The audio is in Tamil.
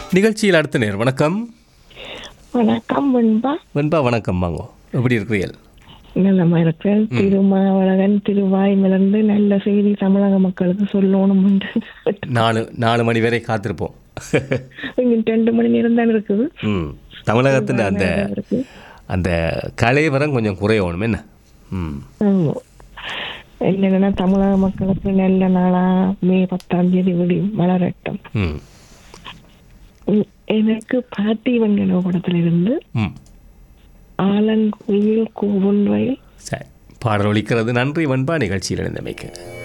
நிகழ்ச்சியில் அடுத்த நேர் வணக்கம் வணக்கம் வெண்பா வெண்பா வணக்கம் வாங்கோ எப்படி இருக்கிறீர்கள் நல்லமா இருக்கிறேன் திருமாவளவன் திருவாய் மலர்ந்து நல்ல செய்தி தமிழக மக்களுக்கு சொல்லணும் என்று நாலு நாலு மணி வரை காத்திருப்போம் இங்க ரெண்டு மணி நேரம் தான் இருக்குது ம் தமிழகத்தின் அந்த இருக்கு. அந்த கலைவரம் கொஞ்சம் குறையணும் என்ன ம் ஆமா. என்னன்னா தமிழக மக்களுக்கு நல்ல நாளா மே பத்தாம் தேதி விடி மலரட்டும் ம் உம், எனக்கு பாட்டி வங்கன படத்துல இருந்து ம் ஆலங்குயில் கூவுன் வயல் சரி பாடல் ஒலிக்கிறது நன்றி வெண்பா நிகழ்ச்சியில் இணைந்தமைக்கு